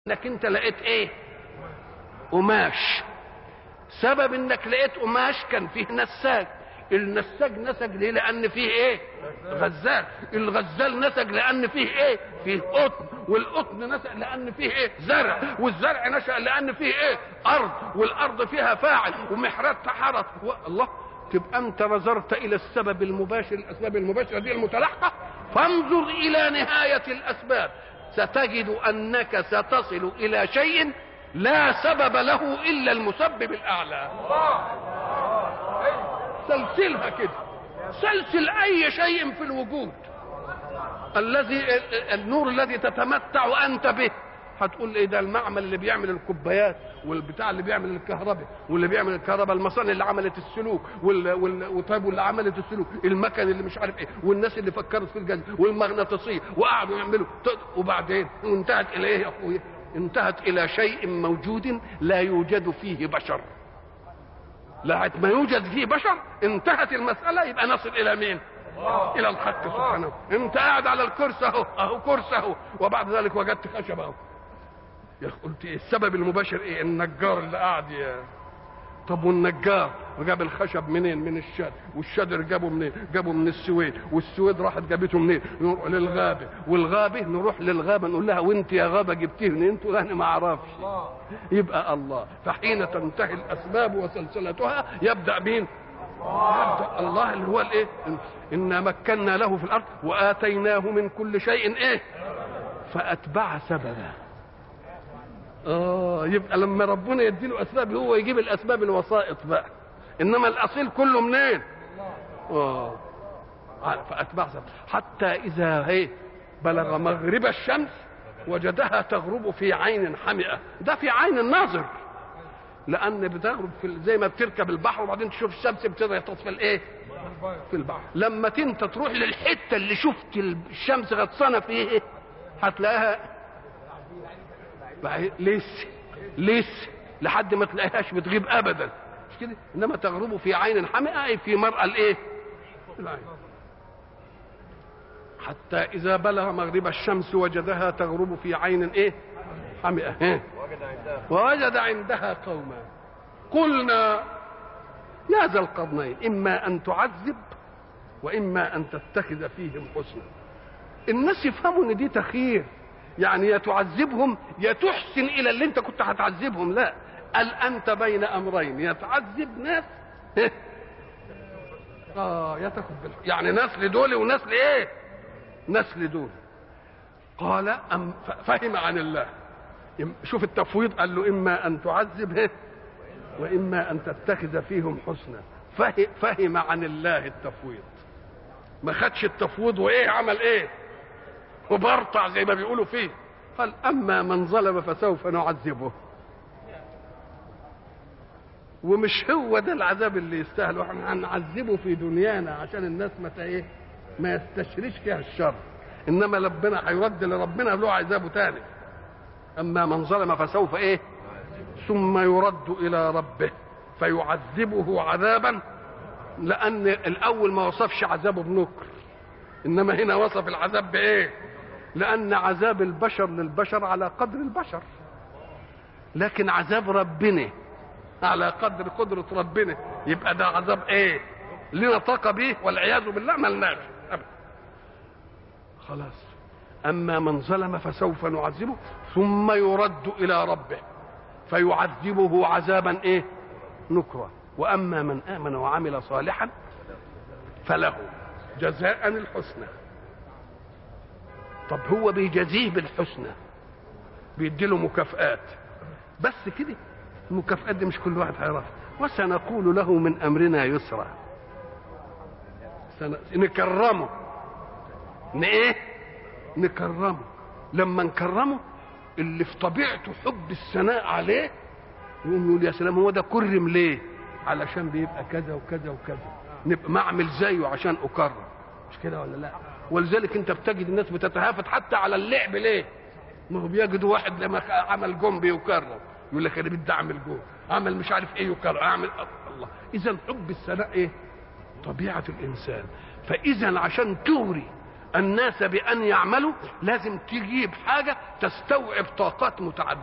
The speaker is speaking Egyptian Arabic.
انك انت لقيت ايه قماش سبب انك لقيت قماش كان فيه نساج النساج نسج ليه لان فيه ايه غزال الغزال نسج لان فيه ايه فيه قطن والقطن نسج لان فيه ايه زرع والزرع نشا لان فيه ايه ارض والارض فيها فاعل ومحرات تحرط و... الله تبقى انت نظرت الى السبب المباشر الاسباب المباشره دي المتلاحقه فانظر الى نهايه الاسباب ستجد انك ستصل الى شيء لا سبب له الا المسبب الاعلى سلسلها كده سلسل اي شيء في الوجود الذي النور الذي تتمتع انت به هتقول ايه ده المعمل اللي بيعمل الكوبايات والبتاع اللي بيعمل الكهرباء واللي بيعمل الكهرباء المصانع اللي عملت السلوك وال... وال... وطيب واللي عملت السلوك المكن اللي مش عارف ايه والناس اللي فكرت في الجنة والمغناطيسيه وقعدوا يعملوا وبعدين وانتهت الى ايه يا اخويا انتهت الى شيء موجود لا يوجد فيه بشر لغايه ما يوجد فيه بشر انتهت المساله يبقى نصل الى مين الى الحق سبحانه انت قاعد على الكرسي اهو اهو كرسي اهو وبعد ذلك وجدت خشب اهو يا قلت ايه السبب المباشر ايه النجار اللي قاعد يا طب والنجار جاب الخشب منين من الشد والشجر جابه منين جابه من السويد والسويد راحت جابته منين نروح للغابه والغابه نروح للغابه نقول لها وانت يا غابه جبتيه منين انتوا انا ما اعرفش يبقى الله فحين تنتهي الاسباب وسلسلتها يبدا مين يبدا الله اللي هو الايه انا مكنا له في الارض واتيناه من كل شيء ايه فاتبع سببا اه يبقى لما ربنا يديله اسباب هو يجيب الاسباب الوسائط بقى انما الاصيل كله منين اه فاتبع سبب حتى اذا هي بلغ مغرب الشمس وجدها تغرب في عين حمئه ده في عين الناظر لان بتغرب في زي ما بتركب البحر وبعدين تشوف الشمس بتبدا تطفي الايه في البحر لما انت تروح للحته اللي شفت الشمس غطسانه فيه هتلاقيها لسه لسه لحد ما تلاقيهاش بتغيب ابدا مش كده انما تغرب في عين حمئه اي في مرأى الايه العين حتى اذا بلغ مغرب الشمس وجدها تغرب في عين ايه حمئه إيه؟ ووجد عندها قوما قلنا يا ذا القرنين اما ان تعذب واما ان تتخذ فيهم حسنا الناس يفهموا ان دي تخيير يعني يا تعذبهم يا تحسن الى اللي انت كنت هتعذبهم لا قال انت بين امرين يا تعذب ناس اه يا تاخد يعني ناس لدول وناس لايه ناس لدول قال أم فهم عن الله شوف التفويض قال له اما ان تعذب واما ان تتخذ فيهم حسنا فهم عن الله التفويض ما خدش التفويض وايه عمل ايه وبرطع زي ما بيقولوا فيه قال اما من ظلم فسوف نعذبه ومش هو ده العذاب اللي يستاهل احنا هنعذبه في دنيانا عشان الناس ما ايه ما يستشريش فيها الشر انما ربنا هيرد لربنا له عذابه تاني اما من ظلم فسوف ايه ثم يرد الى ربه فيعذبه عذابا لان الاول ما وصفش عذابه بنكر انما هنا وصف العذاب بايه لان عذاب البشر للبشر على قدر البشر لكن عذاب ربنا على قدر قدرة ربنا يبقى ده عذاب ايه لنا طاقة به والعياذ بالله ملناش أبدا خلاص أما من ظلم فسوف نعذبه ثم يرد إلى ربه فيعذبه عذابا ايه نكرا وأما من آمن وعمل صالحا فله جزاء الحسنى طب هو بيجازيه بالحسنى بيديله مكافآت بس كده المكافآت دي مش كل واحد هيعرفها وسنقول له من أمرنا يسرا سن... نكرمه ن ايه نكرمه لما نكرمه اللي في طبيعته حب الثناء عليه يقوم يقول يا سلام هو ده كرم ليه علشان بيبقى كذا وكذا وكذا نبقى ما اعمل زيه عشان اكرم مش كده ولا لا ولذلك انت بتجد الناس بتتهافت حتى على اللعب ليه ما هو بيجدوا واحد لما عمل جون بيكرم يقول لك انا بدي اعمل جون عمل مش عارف ايه يكرم اعمل الله اذا حب الثناء ايه طبيعه الانسان فاذا عشان تغري الناس بان يعملوا لازم تجيب حاجه تستوعب طاقات متعدده